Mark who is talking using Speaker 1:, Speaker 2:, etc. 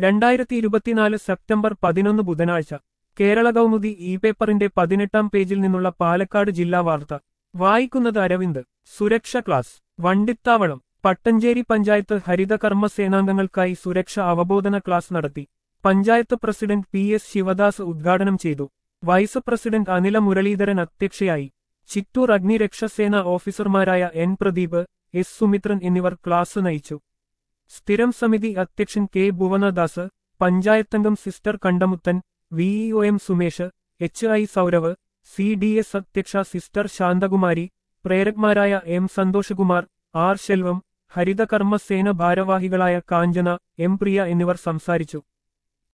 Speaker 1: രണ്ടായിരത്തി ഇരുപത്തിനാല് സെപ്റ്റംബർ പതിനൊന്ന് ബുധനാഴ്ച കേരള കൗമുദി ഇ പേപ്പറിന്റെ പതിനെട്ടാം പേജിൽ നിന്നുള്ള പാലക്കാട് ജില്ലാ വാർത്ത വായിക്കുന്നത് അരവിന്ദ് സുരക്ഷ ക്ലാസ് വണ്ടിത്താവളം പട്ടഞ്ചേരി പഞ്ചായത്ത് ഹരിതകർമ്മ സേനാംഗങ്ങൾക്കായി സുരക്ഷ അവബോധന ക്ലാസ് നടത്തി panchayat president P S Sivadas ഉദ്ഘാടനം ചെയ്തു വൈസ് പ്രസിഡന്റ് അനില മുരളീധരൻ അധ്യക്ഷയായി ചിറ്റൂർ അഗ്നിരക്ഷാസേന ഓഫീസർമാരായ എൻ പ്രദീപ് എസ് സുമിത്രൻ എന്നിവർ ക്ലാസ് നയിച്ചു സ്ഥിരം സമിതി അധ്യക്ഷൻ കെ ഭുവനദാസ് പഞ്ചായത്തംഗം sister Kandamuthan VEO M Sumesh H I Saurav C D S അധ്യക്ഷ സിസ്റ്റർ ശാന്തകുമാരി പ്രേരക്മാരായ എം സന്തോഷകുമാർ ആർ ശെൽവം ഹരിതകർമ്മ സേന ഭാരവാഹികളായ കാഞ്ചന എം പ്രിയ എന്നിവർ സംസാരിച്ചു